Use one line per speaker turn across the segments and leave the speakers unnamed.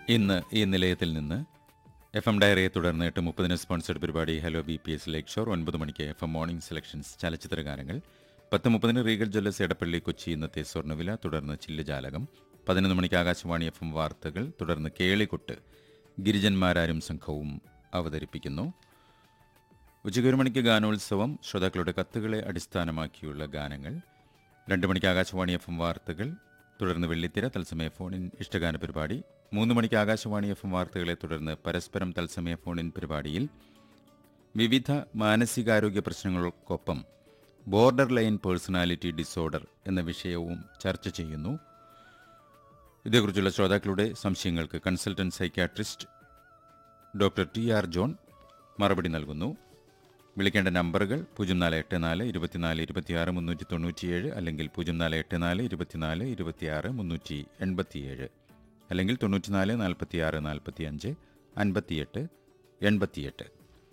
ഇന്ന് ഈ നിലയത്തിൽ നിന്ന് എഫ് എം ഡയറിയെ തുടർന്ന് എട്ട് മുപ്പതിന് സ്പോൺസർഡ് പരിപാടി hello B P S lake shore ഒൻപത് മണിക്ക് എഫ് എം മോർണിംഗ് സെലക്ഷൻസ് ചലച്ചിത്ര ഗാനങ്ങൾ പത്ത് മുപ്പതിന് റീഗൽ ജ്വല്ലേഴ്സ് എടപ്പള്ളി കൊച്ചി ഇന്നത്തെ സ്വർണ്ണവില തുടർന്ന് ചില്ലുജാലകം പതിനൊന്ന് മണിക്ക് ആകാശവാണി എഫ് എം വാർത്തകൾ തുടർന്ന് കേളികൊട്ട് ഗിരിജന്മാരാരും സംഘവും അവതരിപ്പിക്കുന്നു ഉച്ചയ്ക്ക് ഒരു മണിക്ക് ഗാനോത്സവം ശ്രോതാക്കളുടെ കത്തുകളെ അടിസ്ഥാനമാക്കിയുള്ള ഗാനങ്ങൾ രണ്ട് മണിക്ക് ആകാശവാണി എഫ് എം വാർത്തകൾ തുടർന്ന് വെള്ളിത്തിര തത്സമയ ഫോണിൻ ഇഷ്ടഗാന പരിപാടി മൂന്ന് മണിക്ക് ആകാശവാണി എഫ് എം വാർത്തകളെ തുടർന്ന് പരസ്പരം തത്സമയ ഫോണിൻ പരിപാടിയിൽ വിവിധ മാനസികാരോഗ്യ പ്രശ്നങ്ങൾക്കൊപ്പം ബോർഡർ ലൈൻ പേഴ്സണാലിറ്റി ഡിസോർഡർ എന്ന വിഷയവും ചർച്ച ചെയ്യുന്നു ഇതേക്കുറിച്ചുള്ള ശ്രോതാക്കളുടെ സംശയങ്ങൾക്ക് consultant psychiatrist doctor T R John മറുപടി നൽകുന്നു വിളിക്കേണ്ട നമ്പറുകൾ പൂജ്യം നാല് എട്ട് നാല് ഇരുപത്തിനാല് ഇരുപത്തിയാറ് മുന്നൂറ്റി തൊണ്ണൂറ്റിയേഴ് അല്ലെങ്കിൽ പൂജ്യം നാല് എട്ട് നാല് ഇരുപത്തിനാല് ഇരുപത്തിയാറ് മുന്നൂറ്റി എൺപത്തിയേഴ് അല്ലെങ്കിൽ തൊണ്ണൂറ്റിനാല് നാൽപ്പത്തിയാറ് നാൽപ്പത്തിയഞ്ച് അൻപത്തിയെട്ട് എൺപത്തിയെട്ട്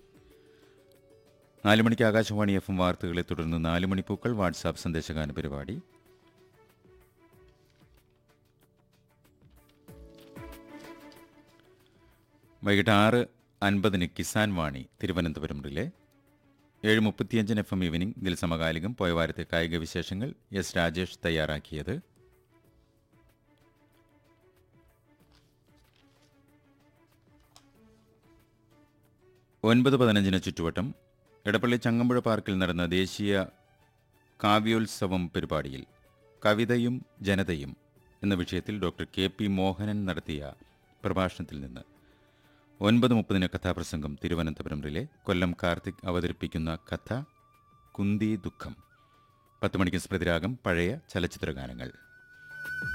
നാല് മണിക്ക് ആകാശവാണി എഫ് എം വാർത്തകളെ തുടർന്ന് നാല് മണിപ്പൂക്കൾ വാട്സാപ്പ് സന്ദേശഗാന പരിപാടി വൈകിട്ട് ആറ് അൻപതിന് കിസാൻ വാണി തിരുവനന്തപുരം റിലേ ഏഴ് മുപ്പത്തിയഞ്ചിന് എഫ് എം ഈവനിംഗ് ഇതിൽ സമകാലികം പോയ വാരത്തെ കായിക വിശേഷങ്ങൾ എസ് രാജേഷ് തയ്യാറാക്കിയത് ഒൻപത് പതിനഞ്ചിന് ചുറ്റുവട്ടം എടപ്പള്ളി ചങ്ങമ്പുഴ പാർക്കിൽ നടന്ന ദേശീയ കാവ്യോത്സവം പരിപാടിയിൽ കവിതയും ജനതയും എന്ന വിഷയത്തിൽ ഡോക്ടർ കെ പി മോഹനൻ നടത്തിയ പ്രഭാഷണത്തിൽ നിന്ന് ഒൻപത് മുപ്പതിന് കഥാപ്രസംഗം തിരുവനന്തപുരം റിലെ കൊല്ലം കാർത്തിക് അവതരിപ്പിക്കുന്ന കഥ കുന്തി ദുഃഖം പത്ത് മണിക്ക് സ്മൃതിരാഗം പഴയ ചലച്ചിത്ര ഗാനങ്ങൾ